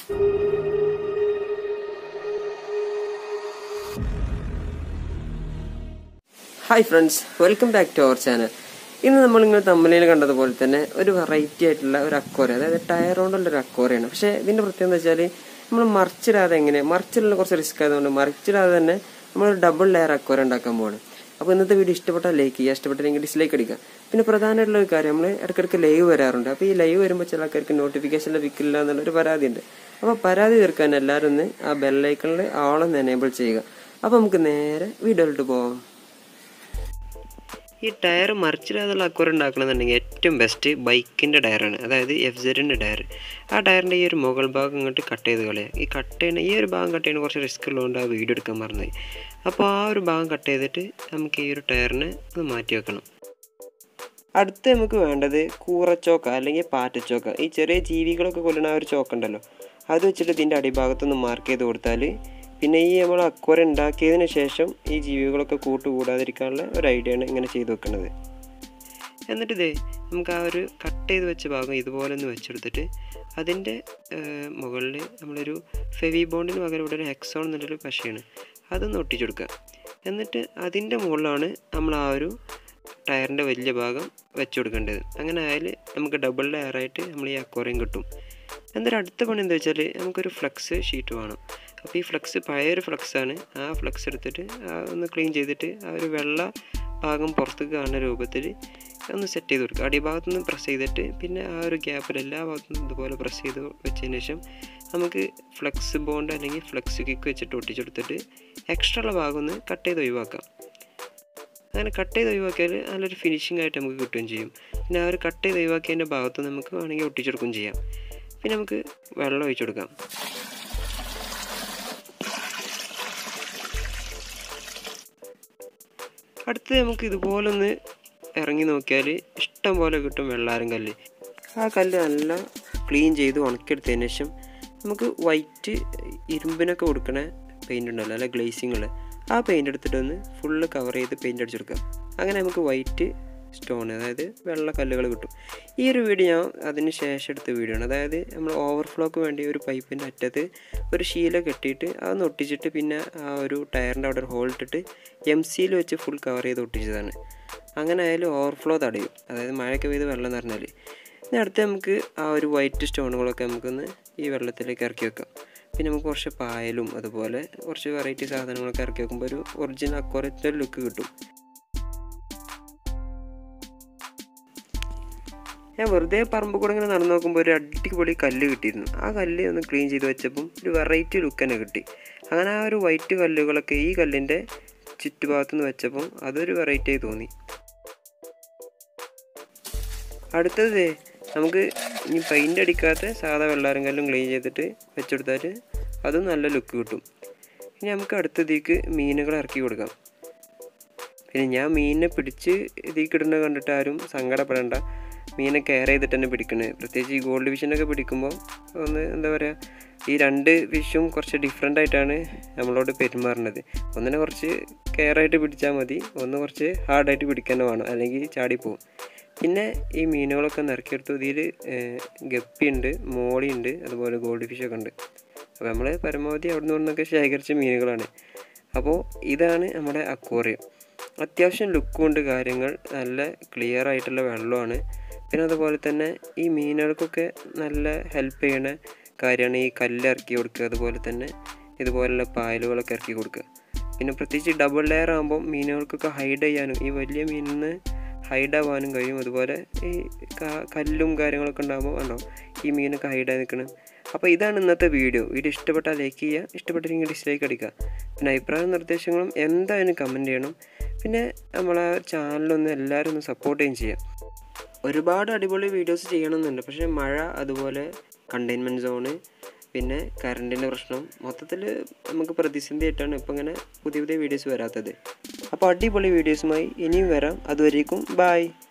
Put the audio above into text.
hi friends welcome back to our channel ഇന്ന് നമ്മൾ ഇങ്ങനെ തമ്മിലിൽ കണ്ടതുപോലെ തന്നെ ഒരു വെറൈറ്റി ആയിട്ടുള്ള ഒരു അക്കോര അതായത് ടയർ കൊണ്ടുള്ള ഒരു അക്കോരയാണ് പക്ഷേ ഇതിന്റെ പ്രത്യേകത എന്താ വെച്ചാൽ നമ്മൾ മറിച്ചിടാതെ എങ്ങനെ മറിച്ചിലുള്ള കുറച്ച് റിസ്ക് ആയതുകൊണ്ട് മറിച്ചിടാതെ തന്നെ നമ്മൾ ഡബിൾ ലെയർ അക്കോര ഉണ്ടാക്കാൻ പോവാണ് അപ്പോൾ ഇന്നത്തെ വീഡിയോ ഇഷ്ടപ്പെട്ടാൽ ലൈക്ക് ചെയ്യുക ഇഷ്ടപ്പെട്ടില്ലെങ്കിൽ ഡിസ്ലൈക്ക് അടിക്കുക പിന്നെ പ്രധാനമായിട്ടുള്ള ഒരു കാര്യം നമ്മൾ ഇടയ്ക്കിടയ്ക്ക് ലൈവ് വരാറുണ്ട് അപ്പോൾ ഈ ലൈവ് വരുമ്പോൾ ചില ആൾക്കാർക്ക് നോട്ടിഫിക്കേഷൻ ലഭിക്കില്ല എന്നുള്ളൊരു പരാതിയുണ്ട് അപ്പോൾ പരാതി തീർക്കാൻ എല്ലാവരും ഒന്ന് ആ ബെല്ലൈക്കണിൽ ആളൊന്ന് എനേബിൾ ചെയ്യുക അപ്പോൾ നമുക്ക് നേരെ വീഡിയോയിലോട്ട് പോവാം ഈ ടയർ മറിച്ചിടാതുള്ള അക്വർ ഉണ്ടാക്കണമെന്നുണ്ടെങ്കിൽ ഏറ്റവും ബെസ്റ്റ് ബൈക്കിൻ്റെ ടയറാണ് അതായത് എഫ് സെഡിൻ്റെ ടയർ ആ ടയറിൻ്റെ ഈ ഒരു മുകൾ ഭാഗം ഇങ്ങോട്ട് കട്ട് ചെയ്ത് കളയുക ഈ കട്ട് ചെയ്യുന്ന ഈ ഒരു ഭാഗം കട്ട് ചെയ്യുന്ന കുറച്ച് റിസ്ക് ഉള്ളതുകൊണ്ട് ആ വീഡിയോ എടുക്കാൻ മറന്നുപോയി അപ്പോൾ ആ ഒരു ഭാഗം കട്ട് ചെയ്തിട്ട് നമുക്ക് ഈ ഒരു ടയറിനെ ഒന്ന് മാറ്റി വെക്കണം അടുത്ത് നമുക്ക് വേണ്ടത് കൂറച്ചോക്ക അല്ലെങ്കിൽ പാറ്റച്ചോക്ക ഈ ചെറിയ ജീവികളൊക്കെ കൊല്ലുന്ന ആ ഒരു ചോക്ക ഉണ്ടല്ലോ അത് വെച്ചിട്ട് ഇതിൻ്റെ അടിഭാഗത്തൊന്ന് മാർക്ക് ചെയ്ത് കൊടുത്താൽ പിന്നെ ഈ നമ്മൾ അക്വര ഉണ്ടാക്കിയതിന് ശേഷം ഈ ജീവികളൊക്കെ കൂട്ടുകൂടാതിരിക്കാനുള്ള ഒരു ഐഡിയ ആണ് ഇങ്ങനെ ചെയ്ത് വെക്കുന്നത് എന്നിട്ട് ഇതേ നമുക്ക് ആ ഒരു കട്ട് ചെയ്ത് വെച്ച ഭാഗം ഇതുപോലെ ഒന്ന് വെച്ചെടുത്തിട്ട് അതിൻ്റെ മുകളിൽ നമ്മളൊരു ഫെവി ബോണ്ടിന് പകരം ഇവിടെ ഒരു ഹെക്സോൺ എന്നുള്ളൊരു പശയാണ് അതൊന്ന് ഒട്ടിച്ചു കൊടുക്കുക എന്നിട്ട് അതിൻ്റെ മുകളിലാണ് നമ്മൾ ആ ഒരു ടയറിൻ്റെ വലിയ ഭാഗം വെച്ച് കൊടുക്കേണ്ടത് അങ്ങനെ ആയാൽ നമുക്ക് ഡബിൾ ലെയറായിട്ട് നമ്മൾ ഈ അക്വറിയം കിട്ടും എന്നിട്ട് അടുത്ത പണി എന്താ വെച്ചാൽ നമുക്കൊരു ഫ്ലക്സ് ഷീറ്റ് വേണം അപ്പോൾ ഈ ഫ്ലക്സ് പഴയൊരു ഫ്ലക്സാണ് ആ ഫ്ലക്സ് എടുത്തിട്ട് ഒന്ന് ക്ലീൻ ചെയ്തിട്ട് ആ ഒരു വെള്ള ഭാഗം പുറത്തേക്ക് കാണുന്ന രൂപത്തിൽ ഒന്ന് സെറ്റ് ചെയ്ത് കൊടുക്കുക അടിഭാഗത്തു നിന്ന് പ്രസ് ചെയ്തിട്ട് പിന്നെ ആ ഒരു ഗ്യാപ്പിൽ എല്ലാ ഭാഗത്തുനിന്നും ഇതുപോലെ പ്രസ് ചെയ്ത് വെച്ചതിന് ശേഷം നമുക്ക് ഫ്ലക്സ് ബോണ്ട് അല്ലെങ്കിൽ ഫ്ലക്സ് കിക്ക് വെച്ചിട്ട് ഒട്ടിച്ചെടുത്തിട്ട് എക്സ്ട്രാ ഉള്ള ഭാഗം ഒന്ന് കട്ട് ചെയ്ത് ഒഴിവാക്കാം അങ്ങനെ കട്ട് ചെയ്ത് ഒഴിവാക്കിയാൽ നല്ലൊരു ഫിനിഷിംഗ് ആയിട്ട് നമുക്ക് കിട്ടുകയും ചെയ്യും പിന്നെ ആ ഒരു കട്ട് ചെയ്ത് ഒഴിവാക്കിയതിൻ്റെ ഭാഗത്ത് നമുക്ക് വേണമെങ്കിൽ ഒട്ടിച്ചെടുക്കുകയും ചെയ്യാം പിന്നെ നമുക്ക് വെള്ളം ഒഴിച്ചു കൊടുക്കാം അടുത്ത് നമുക്ക് ഇതുപോലൊന്ന് ഇറങ്ങി നോക്കിയാൽ ഇഷ്ടം പോലെ കിട്ടും വെള്ളാരം കല്ല് ആ കല്ല് നല്ല ക്ലീൻ ചെയ്ത് ഉണക്കിയെടുത്തതിന് ശേഷം നമുക്ക് വൈറ്റ് ഇരുമ്പിനൊക്കെ കൊടുക്കണ പെയിൻ്റ് ഉണ്ടല്ലോ അല്ല ഗ്ലേസിങ് ഉള്ള ആ പെയിൻ്റ് എടുത്തിട്ടൊന്ന് ഫുള്ള് കവർ ചെയ്ത് പെയിൻ്റ് അടിച്ചെടുക്കാം അങ്ങനെ നമുക്ക് വൈറ്റ് സ്റ്റോൺ അതായത് വെള്ള കല്ലുകൾ കിട്ടും ഈ ഒരു വീഡിയോ ഞാൻ അതിന് ശേഷം എടുത്ത വീഡിയോ ആണ് അതായത് നമ്മൾ ഓവർഫ്ലോക്ക് വേണ്ടി ഒരു പൈപ്പിൻ്റെ അറ്റത്ത് ഒരു ശീല കെട്ടിയിട്ട് അതൊന്ന് ഒട്ടിച്ചിട്ട് പിന്നെ ആ ഒരു ടയറിൻ്റെ അവിടെ ഒരു ഹോൾ ഇട്ടിട്ട് എം സിയിൽ വെച്ച് ഫുൾ കവർ ചെയ്ത് ഒട്ടിച്ചതാണ് അങ്ങനെ ആയാലും ഓവർഫ്ലോ തടയും അതായത് മഴയൊക്കെ പെയ്ത് വെള്ളം നിറഞ്ഞാൽ ഇനി അടുത്ത് നമുക്ക് ആ ഒരു വൈറ്റ് സ്റ്റോണുകളൊക്കെ നമുക്കൊന്ന് ഈ വെള്ളത്തിലേക്ക് ഇറക്കി വെക്കാം പിന്നെ നമുക്ക് കുറച്ച് പായലും അതുപോലെ കുറച്ച് വെറൈറ്റി സാധനങ്ങളൊക്കെ ഇറക്കി വെക്കുമ്പോൾ ഒരു ഒറിജിനൽ അക്വറേറ്റ് ലുക്ക് കിട്ടും ഞാൻ വെറുതെ പറമ്പ് കൂടെ ഇങ്ങനെ നടന്നു നോക്കുമ്പോൾ ഒരു അടിപൊളി കല്ല് കിട്ടിയിരുന്നു ആ കല്ല് ഒന്ന് ക്ലീൻ ചെയ്ത് വെച്ചപ്പം ഒരു വെറൈറ്റി ലുക്ക് തന്നെ കിട്ടി അങ്ങനെ ആ ഒരു വൈറ്റ് കല്ലുകളൊക്കെ ഈ കല്ലിൻ്റെ ചുറ്റുഭാഗത്തു നിന്ന് വെച്ചപ്പം അതൊരു വെറൈറ്റി ആയി തോന്നി അടുത്തത് നമുക്ക് ഇനി പെയിൻ്റ് അടിക്കാത്ത സാധാ വെള്ളാരം കല്ലും ക്ലീൻ ചെയ്തിട്ട് വെച്ചെടുത്താൽ അതും നല്ല ലുക്ക് കിട്ടും ഇനി നമുക്ക് അടുത്തതിലേക്ക് മീനുകൾ ഇറക്കി കൊടുക്കാം പിന്നെ ഞാൻ മീനിനെ പിടിച്ച് ഇതിലേക്ക് ഇടുന്നത് കണ്ടിട്ട് ആരും സങ്കടപ്പെടേണ്ട മീനെ കെയർ ചെയ്തിട്ട് തന്നെ പിടിക്കുന്നത് പ്രത്യേകിച്ച് ഈ ഗോൾഡ് ഫിഷിനൊക്കെ പിടിക്കുമ്പോൾ ഒന്ന് എന്താ പറയുക ഈ രണ്ട് ഫിഷും കുറച്ച് ഡിഫറെൻ്റ് ആയിട്ടാണ് നമ്മളോട് പെരുമാറുന്നത് ഒന്നിനെ കുറച്ച് കെയർ ആയിട്ട് പിടിച്ചാൽ മതി ഒന്ന് കുറച്ച് ഹാർഡായിട്ട് പിടിക്കാൻ വേണം അല്ലെങ്കിൽ ചാടിപ്പോവും പിന്നെ ഈ മീനുകളൊക്കെ നിറക്കിയെടുത്തു ഇതിൽ ഗപ്പിയുണ്ട് മോളിയുണ്ട് അതുപോലെ ഗോൾഡ് ഫിഷൊക്കെ ഉണ്ട് അപ്പോൾ നമ്മൾ പരമാവധി അവിടെ നിന്ന് നിന്നൊക്കെ ശേഖരിച്ച മീനുകളാണ് അപ്പോൾ ഇതാണ് നമ്മുടെ അക്വോറിയം അത്യാവശ്യം ലുക്കുണ്ട് കാര്യങ്ങൾ നല്ല ക്ലിയർ ആയിട്ടുള്ള വെള്ളമാണ് പിന്നെ അതുപോലെ തന്നെ ഈ മീനുകൾക്കൊക്കെ നല്ല ഹെൽപ്പ് ചെയ്യണ കാര്യമാണ് ഈ കല്ല് ഇറക്കി കൊടുക്കുക അതുപോലെ തന്നെ ഇതുപോലുള്ള പായലുകളൊക്കെ ഇറക്കി കൊടുക്കുക പിന്നെ പ്രത്യേകിച്ച് ഡബിൾ ലെയർ ആകുമ്പോൾ മീനുകൾക്കൊക്കെ ഹൈഡ് ചെയ്യാനും ഈ വലിയ മീനിൽ നിന്ന് ഹൈഡ് ആവാനും കഴിയും അതുപോലെ ഈ കല്ലും കാര്യങ്ങളൊക്കെ ഉണ്ടാകുമ്പോൾ ഉണ്ടോ ഈ മീനൊക്കെ ഹൈഡായി നിൽക്കണം അപ്പോൾ ഇതാണ് ഇന്നത്തെ വീഡിയോ വീഡിയോ ഇഷ്ടപ്പെട്ടാൽ ലൈക്ക് ചെയ്യുക ഇഷ്ടപ്പെട്ടില്ലെങ്കിൽ ഡിസ്ലൈക്ക് അടിക്കുക പിന്നെ അഭിപ്രായ നിർദ്ദേശങ്ങളും എന്തായാലും കമൻറ്റ് ചെയ്യണം പിന്നെ നമ്മളെ ചാനലൊന്ന് എല്ലാവരും ഒന്ന് സപ്പോർട്ട് ചെയ്യുകയും ചെയ്യാം ഒരുപാട് അടിപൊളി വീഡിയോസ് ചെയ്യണമെന്നുണ്ട് പക്ഷേ മഴ അതുപോലെ കണ്ടെയ്ൻമെൻറ്റ് സോണ് പിന്നെ കറണ്ടിൻ്റെ പ്രശ്നം മൊത്തത്തിൽ നമുക്ക് പ്രതിസന്ധിയായിട്ടാണ് ഇപ്പോൾ ഇങ്ങനെ പുതിയ പുതിയ വീഡിയോസ് വരാത്തത് അപ്പോൾ അടിപൊളി വീഡിയോസുമായി ഇനിയും വരാം അതുവരേക്കും ബായ്